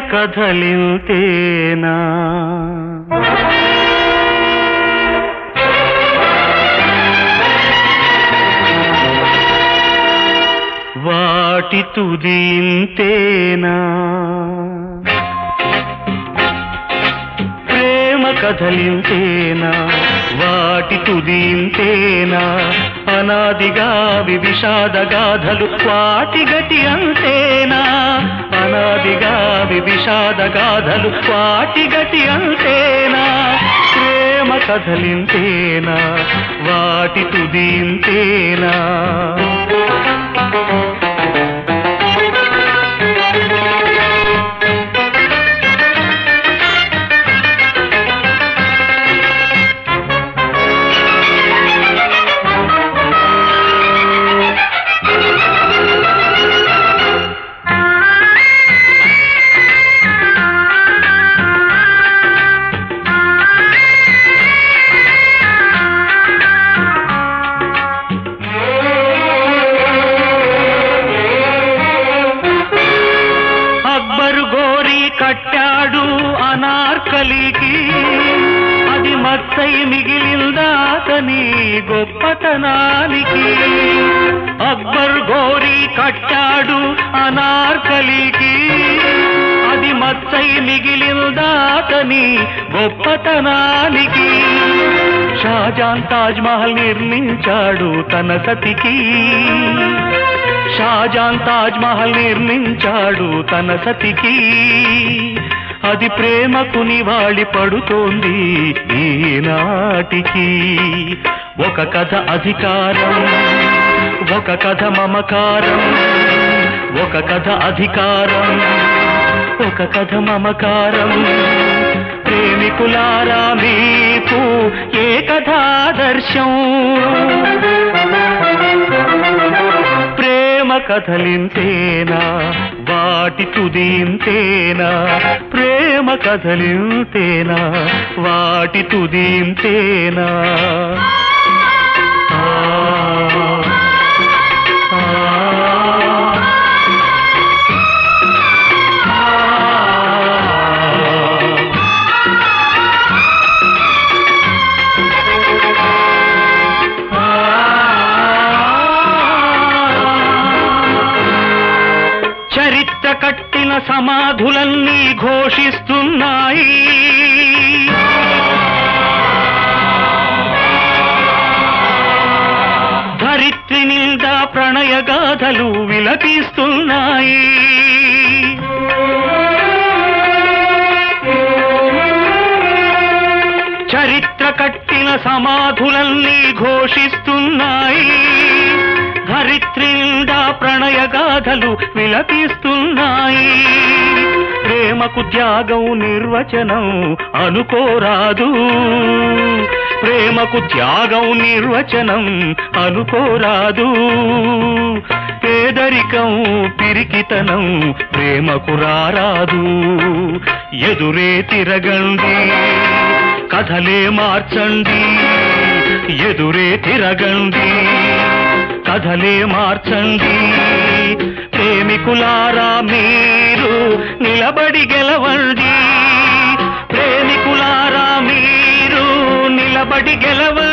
కథలింతేనా వాటి తుదింతేనా ప్రేమ కథలింతేనా వాటి తుదింతేనా అనాదిగా విషాద గాథలు వాటి గతి అంతేనా అనాదిగా విషాద గాథలు వాటి గతి అంతేనా ప్రేమ కథలింతేనా వాటి తుదింతేనా అక్బరు గోరి కట్టాడు అనార్కలికి అది మత్తై మిగిలిందాతని గొప్పతనానికి అక్బర్ గోరి కట్టాడు అనార్కలికి అది మత్తై మిగిలిందాతని గొప్పతనానికి షాజాన్ తాజ్ మహల్ నిర్మించాడు తన సతికి షాజాన్ తాజ్ మహల్ నిర్మించాడు తన సతికి అది ప్రేమకు నివాళి పడుతోంది ఈనాటికి ఒక కథ అధికారం ఒక కథ మమకారం ఒక కథ అధికారం ఒక కథ మమకారం ప్రేమికులారా మీకు ఏ కథాదర్శం ప్రేమ కథలింతేనా వాటి తుదింతేనా ప్రేమ కథలింతేనా వాటి తుదింతేనా ఆ, ఆ, ఆ. చరిత్ర కట్టిన సమాధులన్నీ ఘోషిస్తున్నాయి ధరిత్రి నిండా ప్రణయ గాథలు విలపిస్తున్నాయి చరిత్ర కట్టిన సమాధులన్నీ ఘోషిస్తున్నాయి ధరిత్రి నిండా ప్రణయ గాథలు విలపిస్తున్నాయి ప్రేమకు త్యాగం నిర్వచనం అనుకోరాదు ప్రేమకు త్యాగం నిర్వచనం అనుకోరాదు పేదరికం పిరికితనం ప్రేమకు రారాదు ఎదురే తిరగండి కథలే మార్చండి ఎదురే తిరగండి కథలే మార్చండి ప్రేమికులారా మీరు నిలబడి గెలవండి ప్రేమికులారా మీరు నిలబడి గెలవండి